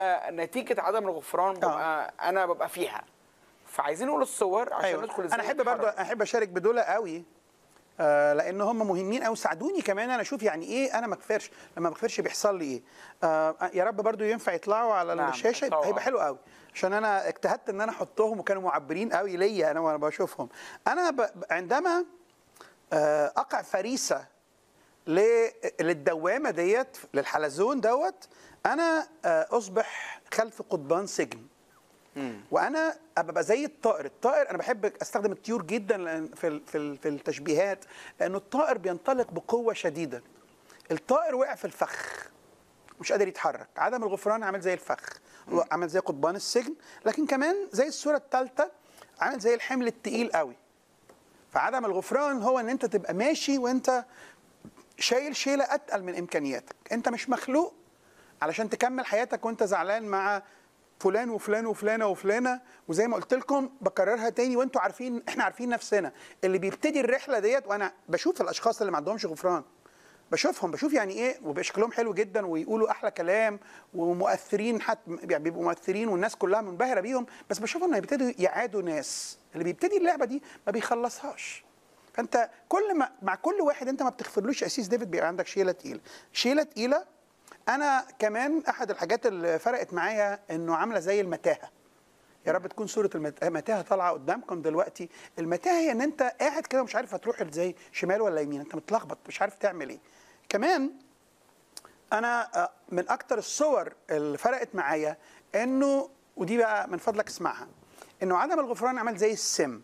نتيجه عدم الغفران ببقى انا ببقى فيها فعايزين نقول الصور عشان أيوة. ندخل ازاي انا احب برضو نتحرك. احب اشارك بدول قوي آه لان هم مهمين قوي ساعدوني كمان انا اشوف يعني ايه انا ما اغفرش لما ما اغفرش بيحصل لي ايه آه يا رب برضو ينفع يطلعوا على نعم، الشاشه يطلعوا. هيبقى حلو قوي عشان انا اجتهدت ان انا احطهم وكانوا معبرين قوي ليا انا وانا بشوفهم انا ب... عندما آه اقع فريسه ل- للدوامه ديت للحلزون دوت انا آه اصبح خلف قضبان سجن وانا ابقى زي الطائر الطائر انا بحب استخدم الطيور جدا لأن في ال- في ال- في التشبيهات لانه الطائر بينطلق بقوه شديده الطائر وقع في الفخ مش قادر يتحرك عدم الغفران عامل زي الفخ هو عامل زي قضبان السجن لكن كمان زي الصوره الثالثه عامل زي الحمل التقيل قوي فعدم الغفران هو ان انت تبقى ماشي وانت شايل شيله اتقل من امكانياتك انت مش مخلوق علشان تكمل حياتك وانت زعلان مع فلان وفلان وفلانه وفلانه وزي ما قلت لكم بكررها تاني وانتوا عارفين احنا عارفين نفسنا اللي بيبتدي الرحله ديت وانا بشوف الاشخاص اللي ما عندهمش غفران بشوفهم بشوف يعني ايه وبيبقى شكلهم حلو جدا ويقولوا احلى كلام ومؤثرين حتى يعني بيبقوا مؤثرين والناس كلها منبهره بيهم بس بشوف انهم بيبتدوا يعادوا ناس اللي بيبتدي اللعبه دي ما بيخلصهاش فانت كل ما مع كل واحد انت ما بتغفرلوش اسيس ديفيد بيبقى عندك شيله تقيله شيله تقيله انا كمان احد الحاجات اللي فرقت معايا انه عامله زي المتاهه يا رب تكون صوره المت- المتاهه طالعه قدامكم دلوقتي المتاهه هي ان انت قاعد كده مش عارف هتروح ازاي شمال ولا يمين انت متلخبط مش عارف تعمل ايه كمان انا آه، من اكتر الصور اللي فرقت معايا انه ودي بقى من فضلك اسمعها انه عدم الغفران عمل زي السم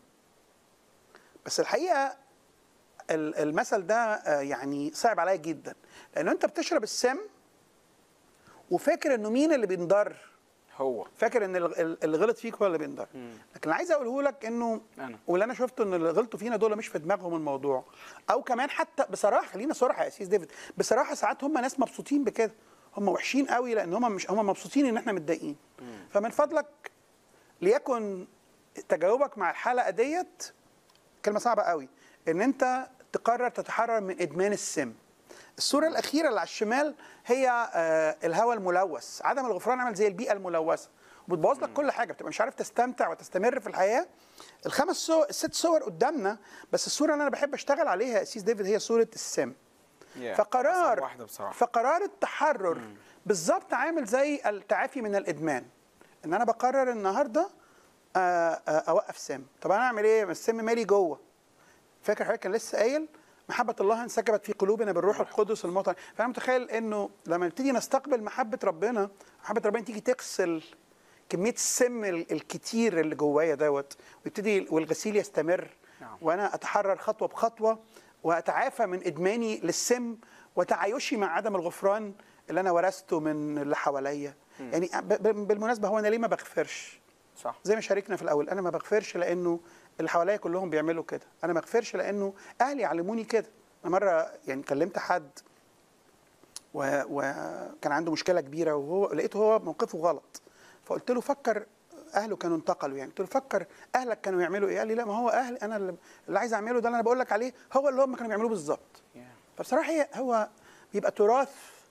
بس الحقيقه ال- المثل ده آه، يعني صعب عليا جدا لانه انت بتشرب السم وفاكر انه مين اللي بينضر هو فاكر ان ال- ال- اللي غلط فيك هو اللي بينضر لكن اللي عايز اقوله لك انه أنا. واللي انا شفته ان اللي غلطوا فينا دول مش في دماغهم الموضوع او كمان حتى بصراحه خلينا صراحه يا اسيس ديفيد بصراحه ساعات هم ناس مبسوطين بكده هم وحشين قوي لان هم مش هم مبسوطين ان احنا متضايقين فمن فضلك ليكن تجاوبك مع الحلقه ديت كلمه صعبه قوي ان انت تقرر تتحرر من ادمان السم الصوره الاخيره اللي على الشمال هي آه، الهواء الملوث عدم الغفران عمل زي البيئه الملوثه وبتبوظ لك كل حاجه بتبقى مش عارف تستمتع وتستمر في الحياه الخمس صور الست صور قدامنا بس الصوره اللي انا بحب اشتغل عليها يا سيس ديفيد هي صوره السم Yeah. فقرار أصعب واحده بصراحه فقرار التحرر بالظبط عامل زي التعافي من الادمان ان انا بقرر النهارده آه، آه، اوقف سم طب انا اعمل ايه ما السم مالي جوه فاكر حضرتك كان لسه قايل محبة الله انسكبت في قلوبنا بالروح القدس المطر فأنا متخيل إنه لما نبتدي نستقبل محبة ربنا محبة ربنا تيجي تغسل كمية السم ال- الكتير اللي جوايا دوت ويبتدي والغسيل يستمر نعم. وأنا أتحرر خطوة بخطوة وأتعافى من إدماني للسم وتعايشي مع عدم الغفران اللي أنا ورثته من اللي حواليا يعني ب- ب- بالمناسبة هو أنا ليه ما بغفرش؟ صح زي ما شاركنا في الاول انا ما بغفرش لانه اللي حواليا كلهم بيعملوا كده انا ما بغفرش لانه اهلي علموني كده انا مره يعني كلمت حد و- وكان عنده مشكله كبيره وهو لقيته هو موقفه غلط فقلت له فكر اهله كانوا انتقلوا يعني قلت له فكر اهلك كانوا يعملوا ايه قال لي لا ما هو اهلي انا اللي, اللي عايز اعمله ده اللي انا بقول لك عليه هو اللي هم كانوا بيعملوه بالظبط Yeah. فبصراحه هي هو بيبقى تراث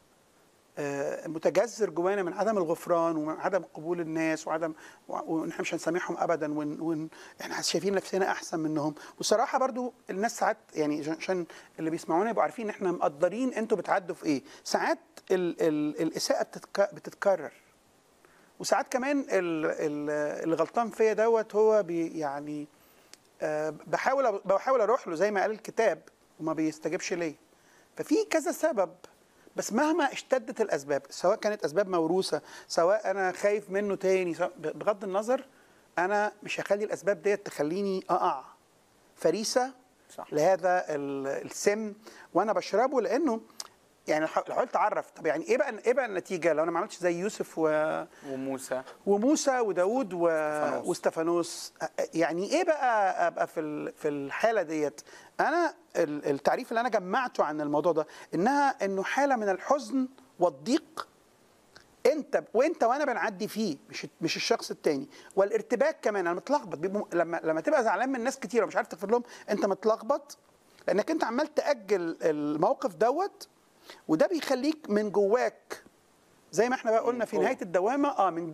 آه، متجذر جوانا من عدم الغفران ومن عدم قبول الناس وعدم وان احنا مش هنسامحهم ابدا وان وإن احنا شايفين نفسنا احسن منهم وصراحه برضو الناس ساعات يعني عشان- عشان اللي بيسمعونا يبقوا عارفين ان احنا مقدرين انتوا بتعدوا في ايه ساعات ال ال الاساءه بتتك بتتكرر وساعات كمان ال ال اللي غلطان فيا دوت هو بي يعني آه، بحاول بحاول اروح له زي ما قال الكتاب وما بيستجيبش ليا ففي كذا سبب بس مهما اشتدت الاسباب سواء كانت اسباب موروثه سواء انا خايف منه تاني سواء بغض النظر انا مش هخلي الاسباب ديت تخليني اقع فريسه صح. لهذا ال- السم وانا بشربه لانه يعني لو حاولت اعرف طب يعني ايه بقى ايه بقى النتيجه لو انا ما عملتش زي يوسف و وموسى وموسى وداود و... استفانوس. واستفانوس يعني ايه بقى ابقى في ال- في الحاله ديت انا ال- التعريف اللي انا جمعته عن الموضوع ده انها انه حاله من الحزن والضيق انت وانت وانا بنعدي فيه مش مش الشخص التاني والارتباك كمان انا متلخبط بيبقوا- لما لما تبقى زعلان من ناس كتير ومش عارف تغفر لهم انت متلخبط لانك انت عمال تاجل الموقف دوت وده بيخليك من جواك زي ما احنا بقى قلنا في هو. نهايه الدوامه اه من